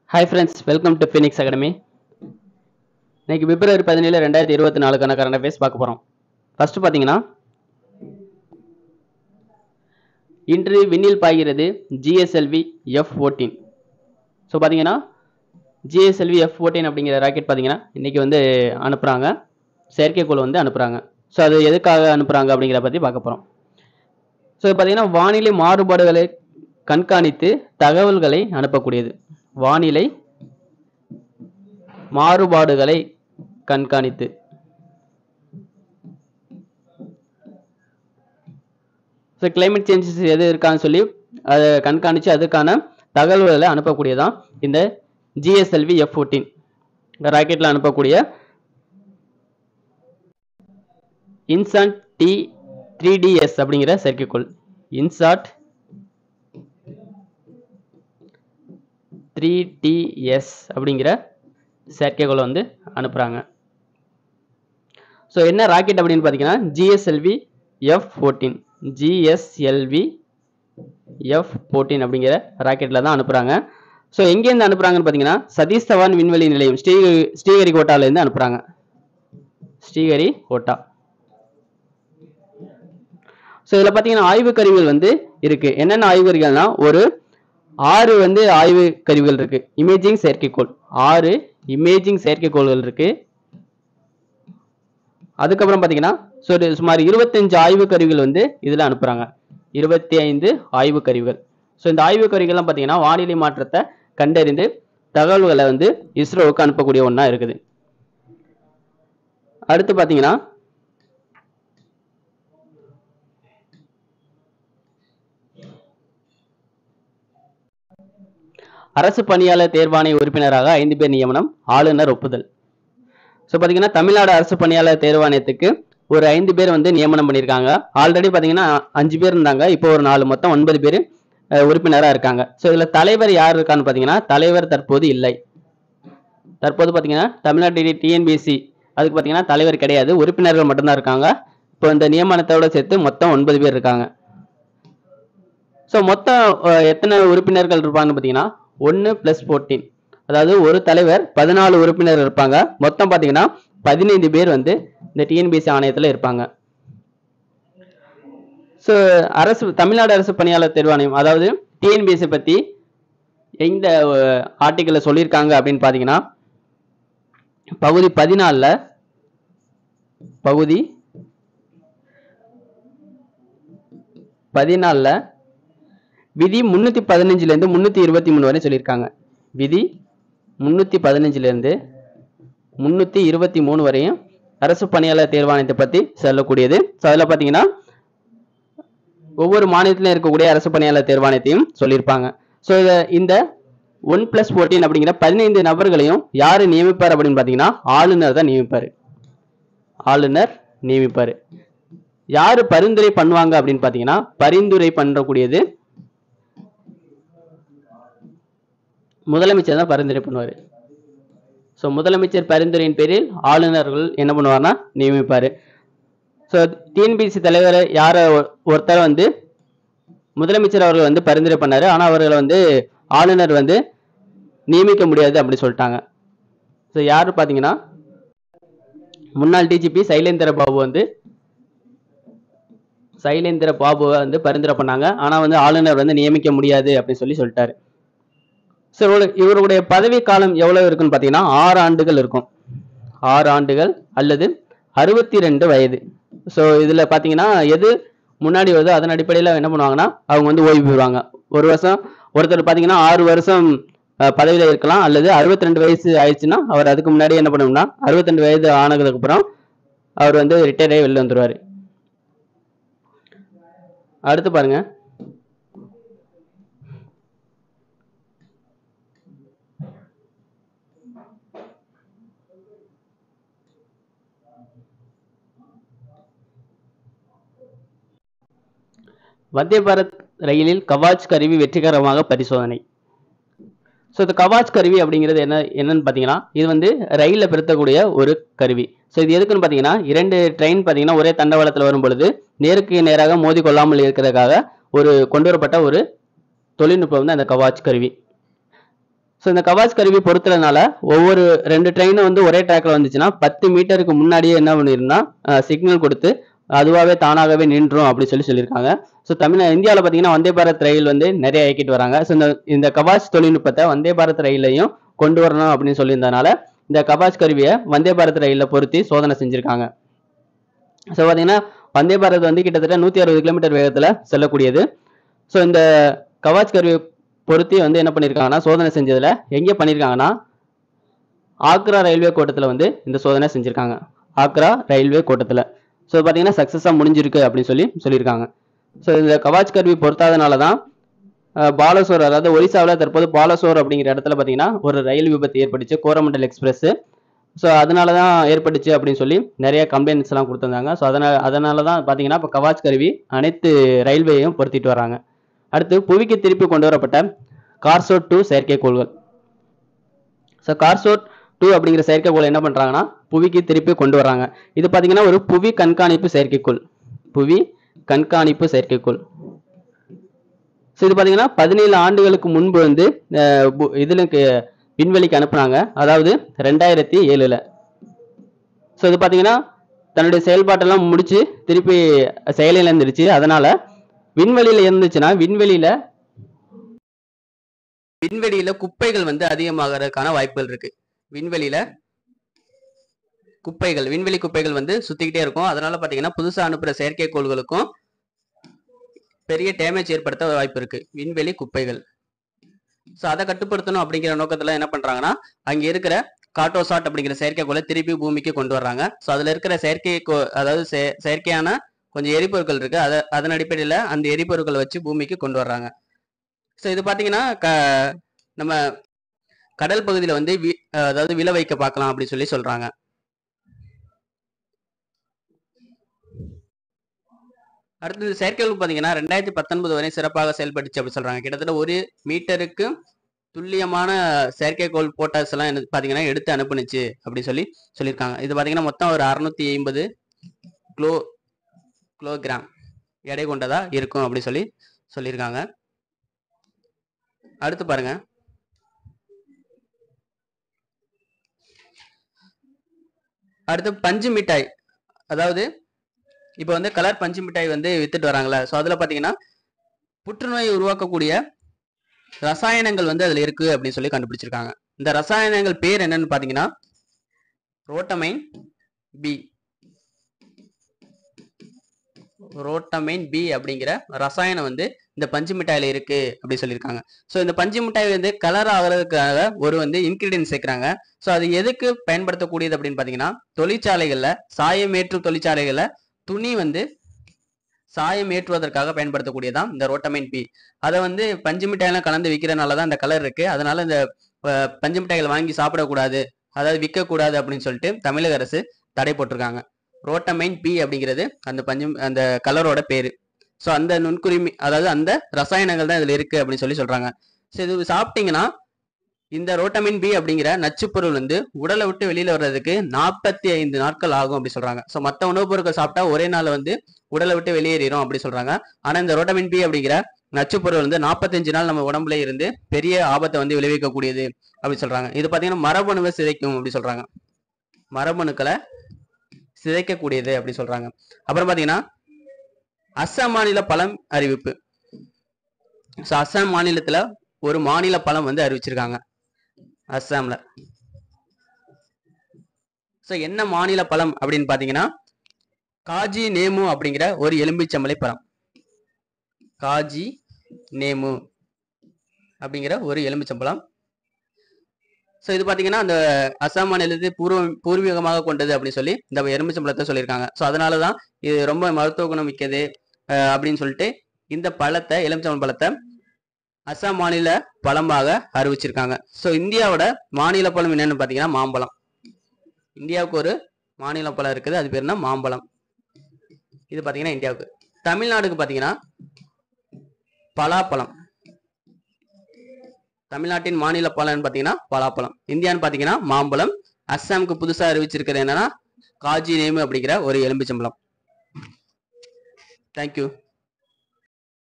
hi friends welcome to Phoenix academy இன்னைக்கு பிப்ரவரி பதினேழு ரெண்டாயிரத்தி இருபத்தி நாலுக்கான கரண்ட் அஃபேர்ஸ் பார்க்க போகிறோம் ஃபர்ஸ்ட் பார்த்தீங்கன்னா இன்று விண்ணில் பாய்கிறது ஜிஎஸ்எல்வி எஃப் ஃபோர்டீன் ஸோ பார்த்தீங்கன்னா ஜிஎஸ்எல்வி எஃப் ஃபோர்டீன் அப்படிங்கிற ராக்கெட் பார்த்தீங்கன்னா இன்றைக்கி வந்து அனுப்புகிறாங்க செயற்கைக்கோள் வந்து அனுப்புகிறாங்க ஸோ அது எதுக்காக அனுப்புகிறாங்க அப்படிங்கிறத பற்றி பார்க்க போகிறோம் ஸோ பார்த்தீங்கன்னா வானிலை மாறுபாடுகளை கண்காணித்து தகவல்களை அனுப்பக்கூடியது வானிலை மாறுபாடுகளை கண்காணித்து ஸோ கிளைமேட் சேஞ்சஸ் எது இருக்கான்னு சொல்லி அதை கண்காணித்து அதுக்கான தகவல்களை அனுப்பக்கூடியதான் இந்த ஜிஎஸ்எல்வி எஃப் ஃபோர்டீன் இந்த ராக்கெட்டில் அனுப்பக்கூடிய இன்சான் டி த்ரீ டிஎஸ் அப்படிங்கிற செயற்கைக்கோள் இன்சாட் த்ரீ டிஎஸ் அப்படிங்கிற செயற்கைக்கோளை வந்து அனுப்புகிறாங்க ஸோ என்ன ராக்கெட் அப்படின்னு பார்த்தீங்கன்னா GSLV F fourteen GSLV F fourteen அப்படிங்கிற ராக்கெட்டில் தான் அனுப்புகிறாங்க ஸோ எங்கேருந்து அனுப்புகிறாங்கன்னு பார்த்தீங்கன்னா சதீஷ் தவான் விண்வெளி நிலையம் ஸ்ரீ ஸ்ரீஹரிகோட்டாலேருந்து அனுப்புகிறாங்க ஸ்ரீஹரிகோட்டா ஸோ இதில் பார்த்தீங்கன்னா ஆய்வு கருவிகள் வந்து இருக்கு என்னென்ன ஆய்வு கருவிகள்னா ஒரு ஆறு வந்து ஆய்வு கருவிகள் இருக்கு இமேஜிங் செயற்கைக்கோள் ஆறு இமேஜிங் செயற்கைக்கோள்கள் இருக்கு அதுக்கப்புறம் பார்த்தீங்கன்னா ஸோ ஒரு சுமார் இருபத்தஞ்சு ஆய்வு கருவிகள் வந்து இதில் அனுப்புகிறாங்க இருபத்தி ஐந்து ஆய்வு கருவிகள் ஸோ இந்த ஆய்வு கருவிகள்லாம் பார்த்தீங்கன்னா வானிலை மாற்றத்தை கண்டறிந்து தகவல்களை வந்து இஸ்ரோவுக்கு அனுப்பக்கூடிய ஒன்றா இருக்குது அடுத்து பார்த்தீங்கன்னா அரசு பணியாளர் தேர்வாணைய உறுப்பினராக ஐந்து பேர் நியமனம் ஆளுநர் ஒப்புதல் ஸோ பார்த்தீங்கன்னா தமிழ்நாடு அரசு பணியாளர் தேர்வாணையத்துக்கு ஒரு ஐந்து பேர் வந்து நியமனம் பண்ணியிருக்காங்க ஆல்ரெடி பார்த்தீங்கன்னா அஞ்சு பேர் இருந்தாங்க இப்போ ஒரு நாலு மொத்தம் ஒன்பது பேர் உறுப்பினராக இருக்காங்க ஸோ இதில் தலைவர் யார் இருக்கான்னு பார்த்தீங்கன்னா தலைவர் தற்போது இல்லை தற்போது பார்த்தீங்கன்னா தமிழ்நாடு டிஎன்பிஎஸ்சி அதுக்கு பார்த்தீங்கன்னா தலைவர் கிடையாது உறுப்பினர்கள் மட்டும்தான் இருக்காங்க இப்போ இந்த நியமனத்தோட சேர்த்து மொத்தம் ஒன்பது பேர் இருக்காங்க ஸோ மொத்தம் அஹ், எத்தனை உறுப்பினர்கள் இருப்பாங்கன்னு பார்த்தீங்கன்னா ஒன்று ப்ளஸ் ஃபோர்டீன் அதாவது ஒரு தலைவர் பதினாலு உறுப்பினர் இருப்பாங்க மொத்தம் பார்த்தீங்கன்னா பதினைந்து பேர் வந்து இந்த டிஎன்பிஎஸ்சி ஆணையத்தில் இருப்பாங்க ஸோ அரசு தமிழ்நாடு அரசு பணியாளர் தேர்வாணையம் அதாவது டிஎன்பிஎஸ்சி பற்றி எந்த ஆர்டிக்கலில் சொல்லியிருக்காங்க அப்படின்னு பார்த்தீங்கன்னா பகுதி பதினாலில் பகுதி பதினாலில் விதி முந்நூற்றி பதினஞ்சுலேருந்து முந்நூற்றி இருபத்தி மூணு வரை சொல்லியிருக்காங்க விதி முந்நூற்றி பதினஞ்சுலேருந்து முந்நூற்றி இருபத்தி மூணு வரையும் அரசு பணியாளர் தேர்வாணையத்தை பற்றி சொல்லக்கூடியது ஸோ அதில் பார்த்தீங்கன்னா ஒவ்வொரு மாநிலத்திலும் இருக்கக்கூடிய அரசு பணியாளர் தேர்வாணையத்தையும் சொல்லியிருப்பாங்க ஸோ இந்த ஒன் பிளஸ் ஃபோர்டீன் அப்படிங்கிற பதினைந்து நபர்களையும் யார் நியமிப்பார் அப்படின்னு பார்த்தீங்கன்னா ஆளுநர் தான் நியமிப்பார் ஆளுநர் நியமிப்பார் யார் பரிந்துரை பண்ணுவாங்க அப்படின்னு பார்த்தீங்கன்னா பரிந்துரை பண்ணக்கூடியது முதலமைச்சர் தான் பரிந்துரை பண்ணுவார் ஸோ முதலமைச்சர் பரிந்துரையின் பேரில் ஆளுநர்கள் என்ன பண்ணுவார்னா நியமிப்பார் ஸோ டிஎன்பிசி தலைவர் யாரை ஒருத்தர் வந்து முதலமைச்சர் அவர்கள் வந்து பரிந்துரை பண்ணாரு ஆனால் அவர்களை வந்து ஆளுநர் வந்து நியமிக்க முடியாது அப்படி சொல்லிட்டாங்க ஸோ யார் பார்த்தீங்கன்னா முன்னாள் டிஜிபி சைலேந்திர பாபு வந்து சைலேந்திர பாபுவை வந்து பரிந்துரை பண்ணாங்க ஆனால் வந்து ஆளுநர் வந்து நியமிக்க முடியாது அப்படின்னு சொல்லி சொல்லிட்டாரு ஸோ இவருடைய பதவி காலம் எவ்வளவு இருக்குன்னு பார்த்தீங்கன்னா ஆறு ஆண்டுகள் இருக்கும் ஆறு ஆண்டுகள் அல்லது அறுபத்தி ரெண்டு வயது ஸோ இதில் பார்த்தீங்கன்னா எது முன்னாடி வருதோ அதன் அடிப்படையில் என்ன பண்ணுவாங்கன்னா அவங்க வந்து ஓய்வு பெறுவாங்க ஒரு வருஷம் ஒருத்தர் பார்த்தீங்கன்னா ஆறு வருஷம் பதவியில் இருக்கலாம் அல்லது அறுபத்தி ரெண்டு வயசு ஆயிடுச்சுன்னா அவர் அதுக்கு முன்னாடி என்ன பண்ணணும்னா அறுபத்தி ரெண்டு வயது ஆனதுக்கு அப்புறம் அவர் வந்து ரிட்டையர் ஆகி வெளில வந்துருவார் அடுத்து பாருங்க வந்தே பாரத் ரயிலில் கவாச் கருவி வெற்றிகரமாக பரிசோதனை ஸோ இந்த கவாச் கருவி அப்படிங்கிறது என்ன என்னன்னு பார்த்தீங்கன்னா இது வந்து ரயிலில் பொருத்தக்கூடிய ஒரு கருவி ஸோ இது எதுக்குன்னு பார்த்தீங்கன்னா இரண்டு ட்ரெயின் பார்த்தீங்கன்னா ஒரே தண்டவாளத்தில் வரும் பொழுது நேருக்கு நேராக மோதி கொள்ளாமல் இருக்கிறதுக்காக ஒரு கொண்டு வரப்பட்ட ஒரு தொழில்நுட்பம் தான் இந்த கவாச் கருவி ஸோ இந்த கவாச் கருவி பொருத்துறதுனால ஒவ்வொரு ரெண்டு ட்ரெயினும் வந்து ஒரே ட்ராக்ல வந்துச்சுன்னா பத்து மீட்டருக்கு முன்னாடியே என்ன பண்ணிருந்தா சிக்னல் கொடுத்து அதுவாகவே தானாகவே நின்றும் அப்படி சொல்லி சொல்லியிருக்காங்க ஸோ தமிழ் இந்தியாவில் பார்த்தீங்கன்னா வந்தே பாரத் ரயில் வந்து நிறைய இயக்கிட்டு வராங்க ஸோ இந்த இந்த கவாச் தொழில்நுட்பத்தை வந்தே பாரத் ரயிலையும் கொண்டு வரணும் அப்படின்னு சொல்லியிருந்தனால இந்த கவாச் கருவியை வந்தே பாரத் ரயிலில் பொருத்தி சோதனை செஞ்சுருக்காங்க ஸோ பார்த்தீங்கன்னா வந்தே பாரத் வந்து கிட்டத்தட்ட நூற்றி அறுபது கிலோமீட்டர் வேகத்தில் செல்லக்கூடியது ஸோ இந்த கவாச் கருவியை பொருத்தி வந்து என்ன பண்ணியிருக்காங்கன்னா சோதனை செஞ்சதில் எங்கே பண்ணியிருக்காங்கன்னா ஆக்ரா ரயில்வே கோட்டத்தில் வந்து இந்த சோதனை செஞ்சுருக்காங்க ஆக்ரா ரயில்வே கோட்டத்தில் ஸோ பார்த்தீங்கன்னா சக்ஸஸாக முடிஞ்சிருக்கு அப்படின்னு சொல்லி சொல்லியிருக்காங்க ஸோ இந்த கவாச் கருவி பொருத்தாதனால தான் அஹ், பாலசோர் அதாவது ஒரிசாவில் தற்போது பாலசோர் அப்படிங்கிற இடத்துல பார்த்தீங்கன்னா ஒரு ரயில் விபத்து ஏற்பட்டுச்சு கோரமண்டல் எக்ஸ்பிரஸ் ஸோ அதனால தான் ஏற்பட்டுச்சு அப்படின்னு சொல்லி நிறைய கம்ப்ளைண்ட்ஸ் எல்லாம் கொடுத்துருந்தாங்க ஸோ அதனால அதனால தான் பார்த்தீங்கன்னா இப்போ கவாச் கருவி அனைத்து ரயில்வேயும் பொருத்திட்டு வராங்க அடுத்து புவிக்கு திருப்பி கொண்டு வரப்பட்ட கார்சோட் டூ செயற்கைக்கோள்கள் ஸோ கார்சோட் டூ அப்படிங்கிற செயற்கைக்கோள் என்ன பண்ணுறாங்கன்னா புவிக்கு திருப்பி கொண்டு வராங்க இது பார்த்தீங்கன்னா ஒரு புவி கண்காணிப்பு செயற்கைக்கோள் புவி கண்காணிப்பு செயற்கைக்கோள் ஸோ இது பார்த்தீங்கன்னா பதினேழு ஆண்டுகளுக்கு முன்பு வந்து அஹ், பு- இதுலக்கு விண்வெளிக்கு அனுப்புனாங்க அதாவது ரெண்டாயிரத்தி ஏழுல ஸோ இது பார்த்தீங்கன்னா தன்னுடைய செயல்பாட்டெல்லாம் முடிச்சு திருப்பி செயலில் இருந்துருச்சு அதனால விண்வெளியில இருந்துச்சுன்னா விண்வெளியில விண்வெளியில குப்பைகள் வந்து அதிகமாகறதுக்கான வாய்ப்புகள் இருக்கு விண்வெளியில குப்பைகள் விண்வெளி குப்பைகள் வந்து சுத்திக்கிட்டே இருக்கும் அதனால பாத்தீங்கன்னா புதுசா அனுப்புற செயற்கைக்கோள்களுக்கும் பெரிய டேமேஜ் ஏற்படுத்த வாய்ப்பு இருக்கு விண்வெளி குப்பைகள் ஸோ அதை கட்டுப்படுத்தணும் அப்படிங்கிற நோக்கத்துல என்ன பண்றாங்கன்னா அங்க இருக்கிற காட்டோசாட் அப்படிங்கிற செயற்கைக்கோளை திருப்பி பூமிக்கு கொண்டு வர்றாங்க ஸோ அதுல இருக்கிற செயற்கை அதாவது செய- செயற்கையான கொஞ்சம் எரிபொருட்கள் இருக்கு அத அதன் அடிப்படையில் அந்த எரிபொருட்களை வச்சு பூமிக்கு கொண்டு வர்றாங்க ஸோ இது பார்த்தீங்கன்னா க நம்ம கடல் பகுதியில் வந்து வி- அதாவது விளை வைக்க பார்க்கலாம் அப்படி சொல்லி சொல்றாங்க அடுத்தது செயற்கைகள் பார்த்தீங்கன்னா ரெண்டாயிரத்தி பத்தொன்பது வரை சிறப்பாக செயல்பட்டுச்சு அப்படி சொல்றாங்க கிட்டத்தட்ட ஒரு மீட்டருக்கு துல்லியமான செயற்கைக்கோள் போட்டாஸ் எல்லாம் என்ன பார்த்தீங்கன்னா எடுத்து அனுப்புனுச்சு அப்படி சொல்லி சொல்லியிருக்காங்க இது பார்த்தீங்கன்னா மொத்தம் ஒரு அறுநூத்தி ஐம்பது கிலோ கிலோகிராம் எடை கொண்டதா இருக்கும் அப்படி சொல்லி சொல்லியிருக்காங்க அடுத்து பாருங்க அடுத்து பஞ்சு மிட்டாய் அதாவது இப்போ வந்து கலர் பஞ்சு மிட்டாய் வந்து வித்துட்டு வராங்களே ஸோ அதில் பார்த்தீங்கன்னா புற்றுநோயை உருவாக்கக்கூடிய ரசாயனங்கள் வந்து அதில் இருக்கு அப்படின்னு சொல்லி கண்டுபிடிச்சிருக்காங்க இந்த ரசாயனங்கள் பேர் என்னன்னு பார்த்தீங்கன்னா ரோட்டமைன் பி ரோட்டமைன் பி அப்படிங்கிற ரசாயனம் வந்து இந்த பஞ்சு மிட்டாயில இருக்கு அப்படி சொல்லியிருக்காங்க ஸோ இந்த பஞ்சு மிட்டாய் வந்து கலர் ஆகிறதுக்காக ஒரு வந்து இன்கிரீடியன்ட் சேர்க்குறாங்க ஸோ அது எதுக்கு பயன்படுத்தக்கூடியது அப்படின்னு பார்த்தீங்கன்னா தொழிற்சாலைகளில் சாயம் ஏற்றும் தொழிற்சாலைகளில் துணி வந்து சாயம் ஏற்றுவதற்காக பயன்படுத்தக்கூடியதான் இந்த ரோட்டமைன் பி அதை வந்து பஞ்சு மிட்டாயெல்லாம் கலந்து விற்கிறனால தான் இந்த கலர் இருக்கு அதனால இந்த அஹ், பஞ்சு மிட்டாய்களை வாங்கி சாப்பிடக்கூடாது அதாவது விற்கக்கூடாது அப்படின்னு சொல்லிட்டு தமிழக அரசு தடை போட்டிருக்காங்க ரோட்டமைன் பி அப்படிங்கிறது அந்த பஞ்சு அந்த கலரோட பேரு ஸோ அந்த நுண்குருமி அதாவது அந்த ரசாயனங்கள் தான் இதுல இருக்கு அப்படின்னு சொல்லி சொல்றாங்க ஸோ இது சாப்பிட்டீங்கன்னா இந்த ரோட்டமின் பி அப்படிங்கிற நச்சுப்பொருள் வந்து உடலை விட்டு வெளியில வர்றதுக்கு நாற்பத்தி ஐந்து நாட்கள் ஆகும் அப்படி சொல்றாங்க ஸோ மற்ற உணவுப் பொருட்கள் சாப்பிட்டா ஒரே நாள் வந்து உடலை விட்டு வெளியேறிடும் அப்படி சொல்றாங்க ஆனா இந்த ரோட்டமின் பி அப்படிங்கிற நச்சுப்பொருள் வந்து நாற்பத்தஞ்சு நாள் நம்ம உடம்புல இருந்து பெரிய ஆபத்தை வந்து விளைவிக்கக்கூடியது அப்படி சொல்றாங்க இது பாத்தீங்கன்னா மரபணுவை சிதைக்கும் அப்படி சொல்றாங்க மரபணுக்களை சிதைக்கக்கூடியது அப்படி சொல்றாங்க அப்புறம் பாத்தீங்கன்னா அஸ்ஸாம் மாநில பழம் அறிவிப்பு ஸோ அஸ்ஸாம் மாநிலத்துல ஒரு மாநில பழம் வந்து அறிவிச்சிருக்காங்க அஸ்ஸாம்ல ஸோ என்ன மாநில பழம் அப்படின்னு பாத்தீங்கன்னா காஜி நேமு அப்படிங்கிற ஒரு எலும்பிச்சம்பளை பழம் காஜி நேமு அப்படிங்கிற ஒரு எலும்பிச்சம்பழம் ஸோ இது பார்த்தீங்கன்னா அந்த அசாம் மாநிலத்தை பூர்வ பூர்வீகமாக கொண்டது அப்படின்னு சொல்லி இந்த எலுமிச்சம்பழத்தை சொல்லியிருக்காங்க ஸோ அதனால தான் இது ரொம்ப மருத்துவ குணம் மிக்கது அஹ், அப்படின்னு சொல்லிட்டு இந்த பழத்தை எலுமிச்சம்பழம் பழத்தை அசாம் மாநில பழமாக அறிவிச்சிருக்காங்க ஸோ இந்தியாவோட மாநில பழம் என்னன்னு பார்த்தீங்கன்னா மாம்பழம் இந்தியாவுக்கு ஒரு மாநில பழம் இருக்குது அது பேர் என்ன மாம்பழம் இது பார்த்தீங்கன்னா இந்தியாவுக்கு தமிழ்நாடுக்கு பார்த்தீங்கன்னா பலாப்பழம் தமிழ்நாட்டின் மாநில பழம்னு பார்த்தீங்கன்னா பலாப்பழம் இந்தியான்னு பார்த்தீங்கன்னா மாம்பழம் அஸ்ஸாமுக்கு புதுசாக அறிவிச்சிருக்கிறது என்னன்னா காஜி நேமு அப்படிங்கிற ஒரு எலும்பிச்சம்பழம் தேங்க்யூ